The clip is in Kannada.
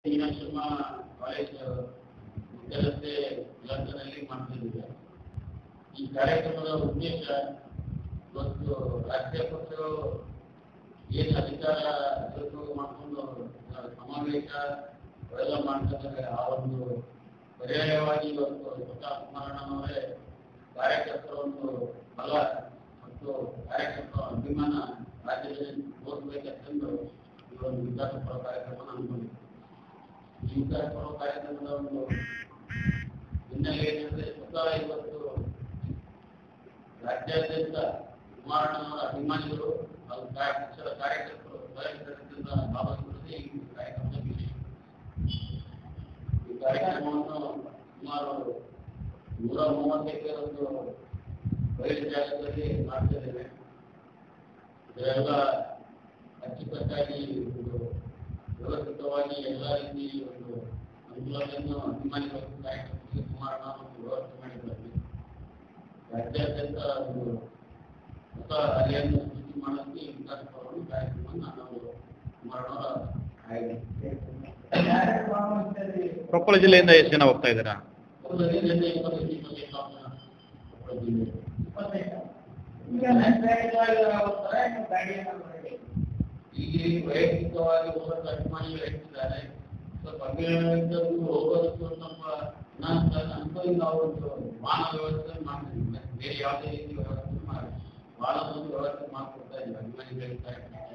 ಮೀನಾಕ್ಷಮ್ಮ ಕಾಲೇಜ್ ವಿದ್ಯಾರ್ಥಿ ಲಂಡನ್ನಲ್ಲಿ ಮಾಡ್ತಿದ್ದೀವಿ ಈ ಕಾರ್ಯಕ್ರಮದ ಉದ್ದೇಶ ಇವತ್ತು ರಾಷ್ಟ್ರೀಯ ಪಕ್ಷಗಳು ಏನು ಅಧಿಕಾರ ದುರುಪಯೋಗ ಮಾಡಿಕೊಂಡು ಸಮಾವೇಶ ಅವೆಲ್ಲ ಮಾಡ್ತಿದ್ದಾರೆ ಆ ಒಂದು ಪರ್ಯಾಯವಾಗಿ ಇವತ್ತು ಪ್ರತಾಪ್ ಕುಮಾರಣ್ಣನವರೇ ಕಾರ್ಯಕರ್ತರ ಒಂದು ಬಲ ಮತ್ತು ಕಾರ್ಯಕರ್ತರ ಅಭಿಮಾನ ರಾಜ್ಯದಲ್ಲಿ ತೋರಿಸಬೇಕೆಂದು ಈ ಒಂದು ವಿಕಾಸ ಪರ ಕಾರ್ಯಕ್ರಮ ಅನ್ಕೊಂಡಿದ್ದೀವಿ ಈ ವಿಕಾಸ ಪರ ಕಾರ್ಯಕ್ರಮದ ಒಂದು ಹಿನ್ನೆಲೆ ಏನಂದ್ರೆ ಸ್ವತಃ ಇವತ್ತು ರಾಜ್ಯಾದ್ಯಂತ ಕುಮಾರಣ್ಣನವರ ಅಭಿಮಾನಿಗಳು ಹಾಗೂ ಕಾ- ಪಕ್ಷದ ಕಾರ್ಯಕರ್ತರು ಸ್ವಯಂಪ್ರೇರಿತರಿಂದ ಭಾಗವಹಿಸುವುದೇ ಈ ಕಾರ್ಯಕ್ರಮದ ವಿಷಯ ಈ ಕಾರ್ಯಕ್ರಮವನ್ನು ಸುಮಾರು ನೂರ ಮೂವತ್ತಕ್ಕೆ ಒಂದು ಬಯಲು ಜಾಗದಲ್ಲಿ ಮಾಡ್ತಿದ್ದೇವೆ ಇದೆಲ್ಲ ಅಚ್ಚುಕಟ್ಟಾಗಿ ಒಂದು ವ್ಯವಸ್ಥಿತವಾಗಿ ಎಲ್ಲ ರೀತಿ ಒಂದು ಅನುಕೂಲತೆಯನ್ನು ಅಭಿಮಾನಿಗಳು ಕಾರ್ಯಕ್ರಮಕ್ಕೆ ಕುಮಾರಣ್ಣ ಮತ್ತು ವ್ಯವಸ್ಥೆ ಮಾಡಿದ್ದಾರೆ ರಾಜ್ಯಾದ್ಯಂತ ಒಂದು ಹೊಸ ಅಲೆಯನ್ನು ಸೃಷ್ಟಿ ಮಾಡೋದಕ್ಕೆ ಈ ವಿಕಾಸ ಪರ್ವವನ್ನು ಕಾರ್ಯಕ್ರಮವನ್ನು ನಾವು ಕುಮಾರಣ್ಣವರ ಆಯ್ಕೆ ಕೊಪ್ಪಳ ಜಿಲ್ಲೆಯಿಂದ ಎಷ್ಟು ಜನ ಹೋಗ್ತಾ ಇದ್ದೀರಾ ಕೊಪ್ಪಳದಿಂದ ಇಪ್ಪತ್ತೈದು ಇಪ್ಪತ್ತೈದು ಸಾವಿರ ಕೊಪ್ಪಳ ಜಿಲ್ಲೆ. ಇಲ್ಲಿ ವೈಯಕ್ತಿಕವಾಗಿ ಹೋಗೋದು ಅಭಿಮಾನಿಗಳು ಹೇಳ್ತಿದ್ದಾರೆ ಸ್ವಲ್ಪ ಅಭಿಮಾನಿಗಳು ಹೋಗೋದಕ್ಕೂ ಸ್ವಲ್ಪ ನಂತರ ಅಂತ ನಾವು ಒಂದು ವಾಹನ ವ್ಯವಸ್ಥೆ ಮಾಡ್ತಿದ್ವಿ ಬೇರೆ ಯಾವುದೇ ರೀತಿ ವ್ಯವಸ್ಥೆ ಮಾಡಿ ವಾಹನದ ಒಂದು ವ್ಯವಸ್ಥೆ ಮಾಡ್ಕೊಡ್ತಾ ಇದ್ವಿ ಅಭಿಮಾನಿಗಳಿಗೆ